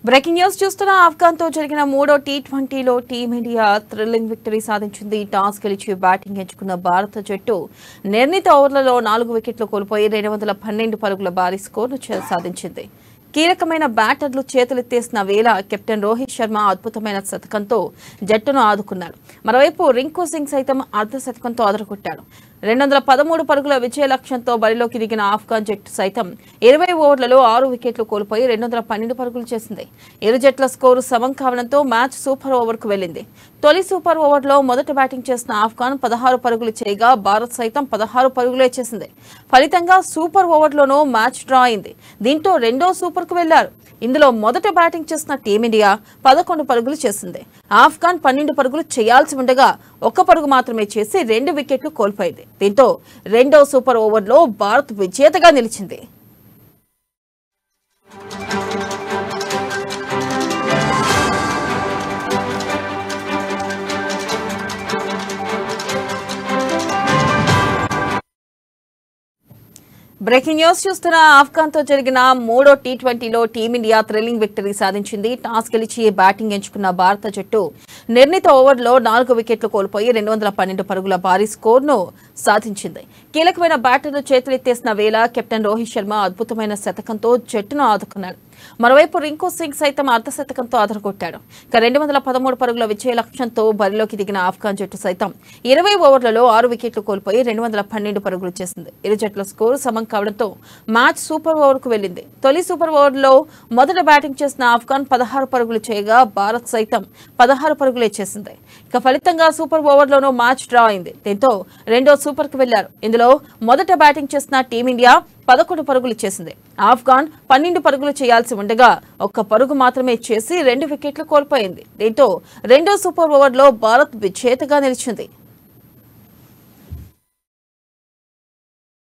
breaking news చూస్తున్న ఆఫ్ఘాన్ తో జరిగిన మూడో టీ ట్వంటీలో టీమిండియా థ్రిల్లింగ్ విక్టరీ సాధించింది టాస్ గెలిచి బ్యాటింగ్ ఎంచుకున్న భారత జట్టు నిర్ణీత ఓవర్లలో నాలుగు వికెట్లు కోల్పోయి రెండు వందల పన్నెండు పరుగుల భారీ స్కోర్ను చే- సాధించింది కీలకమైన బ్యాటర్లు చేతులెత్తేసిన వేళ కెప్టెన్ రోహిత్ శర్మ అద్భుతమైన శతకంతో జట్టును ఆదుకున్నాడు మరోవైపు రింకు సింగ్ సైతం అర్ధ శతకంతో అదరగొట్టాడు రెండు వందల పదమూడు పరుగుల విజయ లక్ష్యంతో బరిలోకి దిగిన ఆఫ్ఘాన్ జట్టు సైతం ఇరవై ఓవర్లలో ఆరు వికెట్లు కోల్పోయి రెండు వందల పన్నెండు పరుగులు చేసింది ఇరు జట్ల స్కోరు సమం కావడంతో మ్యాచ్ సూపర్ ఓవర్కు వెళ్లింది తొలి సూపర్ ఓవర్లో మొదట బ్యాటింగ్ చేసిన ఆఫ్ఘాన్ పదహారు పరుగులు చేయగా భారత్ సైతం పదహారు పరుగులే చేసింది ఫలితంగా సూపర్ ఓవర్లోనూ మ్యాచ్ డ్రా అయింది దీంతో రెండో సూపర్కు వెళ్లారు ఇందులో మొదట బ్యాటింగ్ చేసిన టీమిండియా పదకొండు పరుగులు చేసింది ఆఫ్ఘాన్ పన్నెండు పరుగులు చేయాల్సి ఉండగా ఒక్క పరుగు మాత్రమే చేసి రెండు వికెట్లు కోల్పోయింది దీంతో రెండో సూపర్ ఓవర్లో భారత్ విజేతగా నిలిచింది బ్రేకింగ్ న్యూస్ చూస్తున్న ఆఫ్ఘాన్ తో జరిగిన మూడో టీ ట్వంటీలో టీమిండియా థ్రిల్లింగ్ విక్టరీ సాధించింది టాస్ గెలిచి బ్యాటింగ్ ఎంచుకున్న భారత జట్టు నిర్ణీత ఓవర్లో నాలుగు వికెట్లు కోల్పోయి రెండు వందల పన్నెండు పరుగుల భారీ స్కోర్ను సాధించింది కీలకమైన బ్యాటర్లు చేతులెత్తేసిన వేళ కెప్టెన్ రోహిత్ శర్మ అద్భుతమైన శతకంతో జట్టును ఆదుకున్నాడు మరోవైపు రింకు సింగ్ సైతం అర్ధ శతకంతో అదరగొట్టాడు ఇక రెండు వందల పదమూడు పరుగుల విజయ లక్ష్యంతో బరిలోకి దిగిన ఆఫ్ఘాన్ జట్టు సైతం ఇరవై ఓవర్లలో ఆరు వికెట్లు కోల్పోయి రెండు వందల పన్నెండు పరుగులు చేసింది ఇరు జట్ల స్కోరు సమం కావడంతో మ్యాచ్ సూపర్ ఓవర్కు వెళ్లింది తొలి సూపర్ ఓవర్లో మొదట బ్యాటింగ్ చేసిన ఆఫ్ఘాన్ పదహారు పరుగులు చేయగా భారత్ సైతం పదహారు పరుగులే చేసింది ఇక ఫలితంగా సూపర్ ఓవర్లోనూ మ్యాచ్ డ్రా అయింది దీంతో రెండో సూపర్కు వెళ్లారు ఇందులో మొదట బ్యాటింగ్ చేసిన టీమిండియా పదకొండు పరుగులు చేసింది ఆఫ్ఘాన్ పన్నెండు పరుగులు చేయాల్సి ఉండగా ఒక్క పరుగు మాత్రమే చేసి రెండు వికెట్లు కోల్పోయింది దీంతో రెండో సూపర్ ఓవర్లో భారత్ విజేతగా నిలిచింది